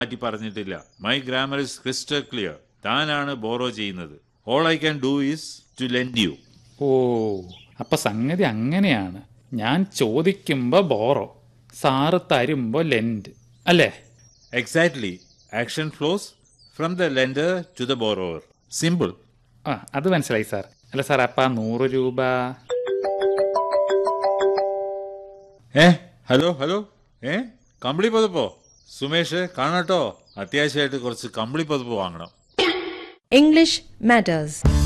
മാറ്റി പറഞ്ഞിട്ടില്ല my grammar is crystal clear താനാണ് ബോറോ ചെയ്യുന്നത് all I can do is to lend you ഓ അപ്പൊ സംഗതി അങ്ങനെയാണ് ഞാൻ ചോദിക്കുമ്പോ ബോറോ സാറ് തരുമ്പോ ലെൻഡ് അല്ലേ exactly action flows from the lender to the borrower simple ആ അത് മനസ്സിലായി സാർ അല്ല സാർ അപ്പൊ ആ നൂറ് രൂപ ഏ ഹലോ ഹലോ ഏ കമ്പിളി പതപ്പോ സുമേഷ് കാണാട്ടോ അത്യാവശ്യമായിട്ട് കുറച്ച് കമ്പിളി പതപ്പ് വാങ്ങണം English matters.